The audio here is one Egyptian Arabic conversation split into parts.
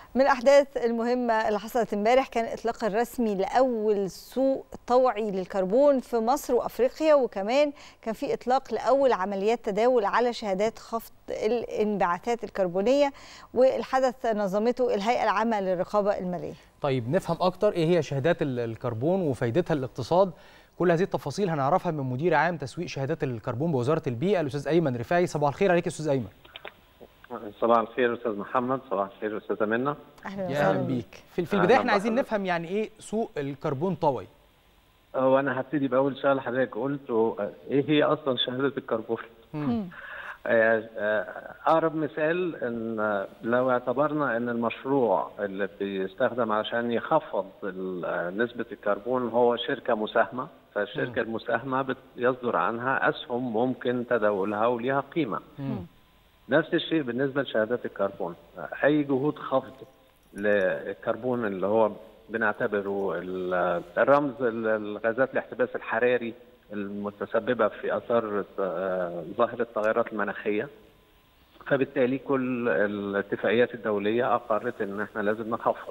من الأحداث المهمة اللي حصلت امبارح كان الإطلاق الرسمي لأول سوق طوعي للكربون في مصر وأفريقيا وكمان كان في إطلاق لأول عمليات تداول على شهادات خفض الانبعاثات الكربونية والحدث نظمته الهيئة العامة للرقابة المالية طيب نفهم أكتر إيه هي شهادات الكربون وفايدتها للاقتصاد كل هذه التفاصيل هنعرفها من مدير عام تسويق شهادات الكربون بوزارة البيئة الأستاذ أيمن رفاعي صباح الخير عليك يا أستاذ أيمن صباح الخير استاذ محمد صباح الخير استاذه منى أهلا يا وسهلا اهلا بيك في, في البدايه احنا عايزين نفهم يعني ايه سوق الكربون طوي هو انا هبتدي باول سؤال حضرتك قلته ايه هي اصلا شهاده الكربون؟ اقرب مثال ان لو اعتبرنا ان المشروع اللي بيستخدم عشان يخفض نسبه الكربون هو شركه مساهمه فالشركه المساهمه يصدر عنها اسهم ممكن تداولها وليها قيمه. نفس الشيء بالنسبه لشهادات الكربون اي جهود خفض للكربون اللي هو بنعتبره الرمز الغازات الاحتباس الحراري المتسببه في اثار ظاهره التغيرات المناخيه فبالتالي كل الاتفاقيات الدوليه اقرت ان احنا لازم نخفض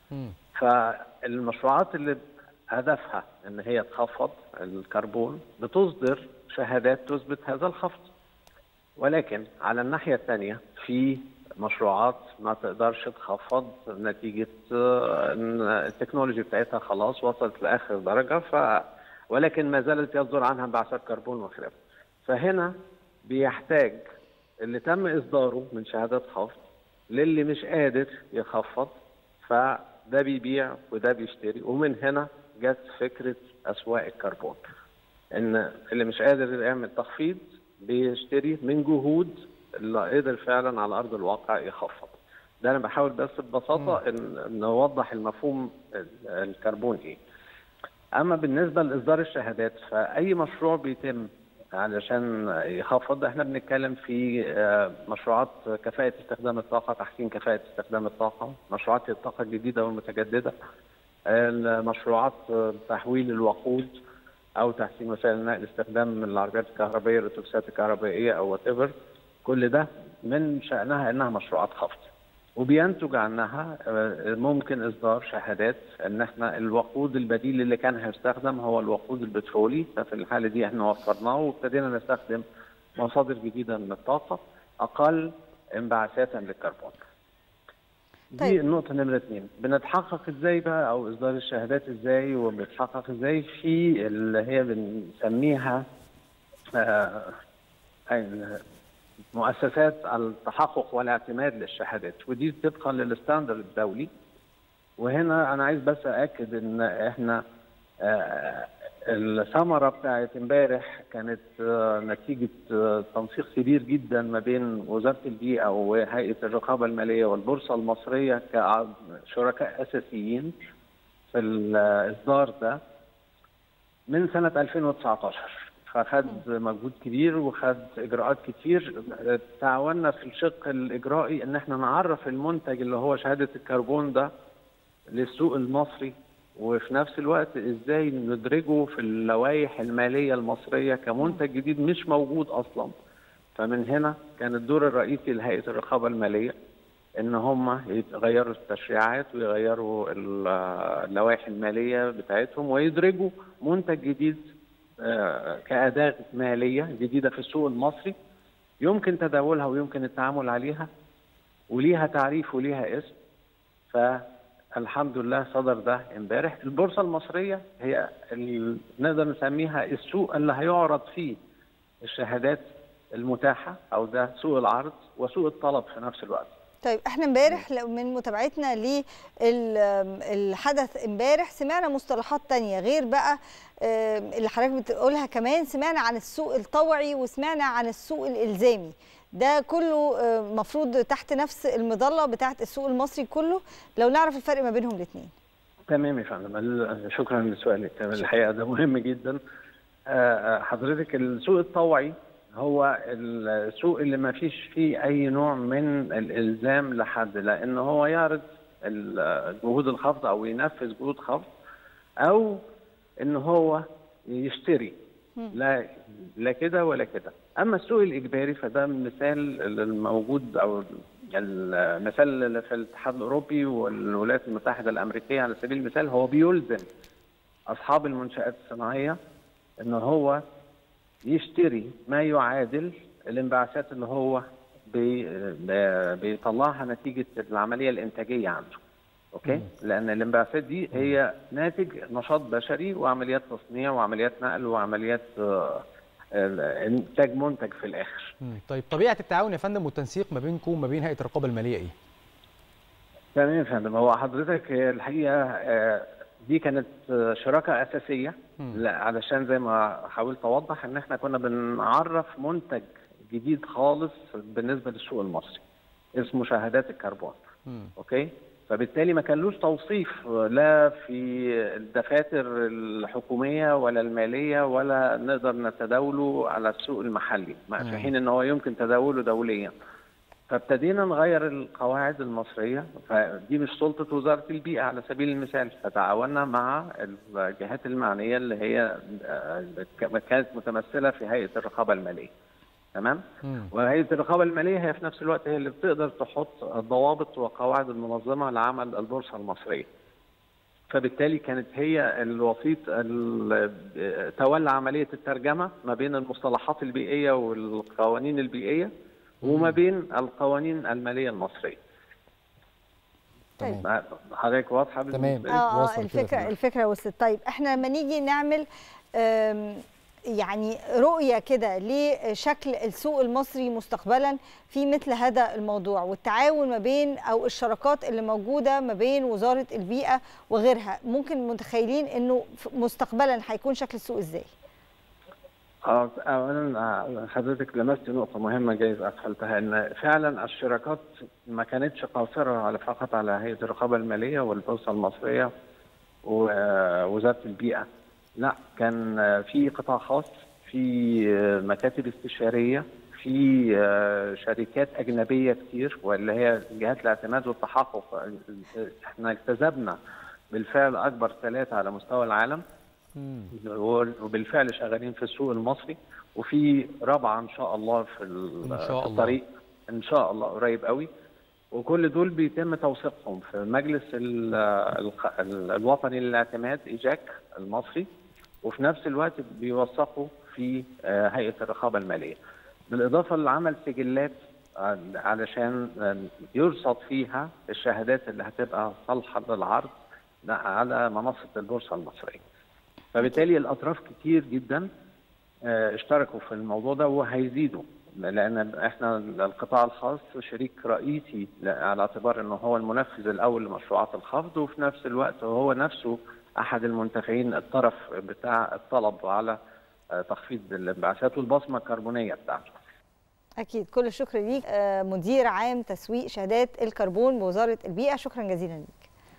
فالمشروعات اللي هدفها ان هي تخفض الكربون بتصدر شهادات تثبت هذا الخفض ولكن على الناحيه الثانيه في مشروعات ما تقدرش تخفض نتيجه ان التكنولوجي بتاعتها خلاص وصلت لاخر درجه ف ولكن ما زالت يصدر عنها انبعاثات كربون وخلافه. فهنا بيحتاج اللي تم اصداره من شهادات خفض للي مش قادر يخفض فده بيبيع وده بيشتري ومن هنا جت فكره اسواق الكربون. ان اللي مش قادر يعمل تخفيض بيشتري من جهود اللي قدر فعلا على ارض الواقع يخفض. ده انا بحاول بس ببساطه ان نوضح المفهوم الكربون ايه. اما بالنسبه لاصدار الشهادات فاي مشروع بيتم علشان يخفض احنا بنتكلم في مشروعات كفاءه استخدام الطاقه تحسين كفاءه استخدام الطاقه مشروعات الطاقه الجديده والمتجدده المشروعات تحويل الوقود او تحسين وسائل النقل استخدام العربيات الكهربائيه الاتوبيسات الكهربائيه او وات كل ده من شانها انها مشروعات خفض وبينتج عنها ممكن اصدار شهادات ان احنا الوقود البديل اللي كان هيستخدم هو الوقود البترولي ففي الحاله دي احنا وفرناه وابتدينا نستخدم مصادر جديده من الطاقه اقل انبعاثات للكربون. دي طيب. النقطة نمرة اثنين، بنتحقق ازاي بقى او اصدار الشهادات ازاي وبنتحقق ازاي في اللي هي بنسميها آه مؤسسات التحقق والاعتماد للشهادات ودي طبقا للستاندرد الدولي وهنا انا عايز بس اكد ان احنا آه الثمره بتاعت امبارح كانت آه نتيجه آه تنسيق كبير جدا ما بين وزاره البيئه وهيئه الرقابه الماليه والبورصه المصريه كشركاء اساسيين في الاصدار ده من سنه 2019 فخد مجهود كبير وخد اجراءات كتير تعاوننا في الشق الاجرائي ان احنا نعرف المنتج اللي هو شهاده الكربون ده للسوق المصري وفي نفس الوقت ازاي ندرجه في اللوائح الماليه المصريه كمنتج جديد مش موجود اصلا فمن هنا كان الدور الرئيسي لهيئه الرقابه الماليه ان هم يغيروا التشريعات ويغيروا اللوائح الماليه بتاعتهم ويدرجوا منتج جديد كأداة مالية جديدة في السوق المصري يمكن تداولها ويمكن التعامل عليها وليها تعريف وليها اسم فالحمد لله صدر ده امبارح البورصة المصرية هي نقدر نسميها السوق اللي هيعرض فيه الشهادات المتاحة أو ده سوق العرض وسوق الطلب في نفس الوقت طيب احنا امبارح من متابعتنا للحدث امبارح سمعنا مصطلحات تانية غير بقى اللي حضرتك بتقولها كمان سمعنا عن السوق الطوعي وسمعنا عن السوق الالزامي ده كله مفروض تحت نفس المظله بتاعه السوق المصري كله لو نعرف الفرق ما بينهم الاثنين تمام يا فندم شكرا لسؤالك الحقيقه ده مهم جدا حضرتك السوق الطوعي هو السوق اللي ما فيش فيه اي نوع من الالزام لحد لان هو يعرض جهود الخفض او ينفذ جهود خفض او ان هو يشتري لا لا كده ولا كده اما السوق الاجباري فده مثال الموجود او المثال اللي في الاتحاد الاوروبي والولايات المتحده الامريكيه على سبيل المثال هو بيلزم اصحاب المنشات الصناعيه ان هو يشتري ما يعادل الانبعاثات اللي هو بي بي- بيطلعها نتيجه العمليه الانتاجيه عنده اوكي لان الانبعاثات دي هي ناتج نشاط بشري وعمليات تصنيع وعمليات نقل وعمليات آه، آه، انتاج منتج في الاخر مم. طيب طبيعه التعاون يا فندم والتنسيق ما بينكم وما بين هيئه الرقابه الماليه ايه؟ تمام يا فندم هو حضرتك آه، الحقيقه آه، دي كانت آه، شراكه اساسيه مم. لا علشان زي ما حاولت اوضح ان احنا كنا بنعرف منتج جديد خالص بالنسبه للسوق المصري اسمه شهادات الكربون مم. اوكي فبالتالي ما كانلوش توصيف لا في الدفاتر الحكوميه ولا الماليه ولا نقدر نتداوله على السوق المحلي مع- في حين ان هو يمكن تداوله دوليا فابتدينا نغير القواعد المصريه فدي مش سلطه وزاره البيئه على سبيل المثال فتعاوننا مع الجهات المعنيه اللي هي آه، كانت متمثله في هيئه الرقابه الماليه تمام مم. وهيئه الرقابه الماليه هي في نفس الوقت هي اللي بتقدر تحط الضوابط وقواعد المنظمه لعمل البورصه المصريه فبالتالي كانت هي الوسيط ال- تولى عمليه الترجمه ما بين المصطلحات البيئيه والقوانين البيئيه وما بين القوانين الماليه المصريه طيب. تمام. حضرتك واضحه تمام. بالنسبة لي؟ اه وصل اه كده الفكره تمام. الفكره وصلت طيب احنا لما نيجي نعمل آم، يعني رؤيه كده لشكل السوق المصري مستقبلا في مثل هذا الموضوع والتعاون ما بين او الشراكات اللي موجوده ما بين وزاره البيئه وغيرها ممكن متخيلين انه ف- مستقبلا هيكون شكل السوق ازاي اه اولا آه، حضرتك لمست نقطه مهمه جايز ادخلتها ان فعلا الشراكات ما كانتش قاصره على فقط على هيئه الرقابه الماليه والبورصه المصريه ووزاره البيئه لا كان آه، في قطاع خاص في آه، مكاتب استشاريه في آه، شركات اجنبيه كتير واللي هي جهات الاعتماد والتحقق آه، احنا اجتذبنا بالفعل اكبر ثلاثه على مستوى العالم مم. وبالفعل شغالين في السوق المصري وفي رابعه ان شاء الله في ال- إن شاء في الله. الطريق ان شاء الله قريب قوي وكل دول بيتم توثيقهم في مجلس ال الق- ال الوطني للاعتماد ايجاك المصري وفي نفس الوقت بيوثقوا في آه، هيئه الرقابه الماليه بالاضافه لعمل سجلات آه، علشان آه، يرصد فيها الشهادات اللي هتبقى صالحه للعرض على منصه البورصه المصريه فبالتالي الاطراف كتير جدا آه، اشتركوا في الموضوع ده وهيزيدوا لان احنا القطاع الخاص شريك رئيسي ل- على اعتبار انه هو المنفذ الاول لمشروعات الخفض وفي نفس الوقت هو نفسه احد المنتفعين الطرف بتاع الطلب على آه، تخفيض الانبعاثات والبصمه الكربونيه بتاعته اكيد كل الشكر ليك آه، مدير عام تسويق شهادات الكربون بوزاره البيئه شكرا جزيلا ليك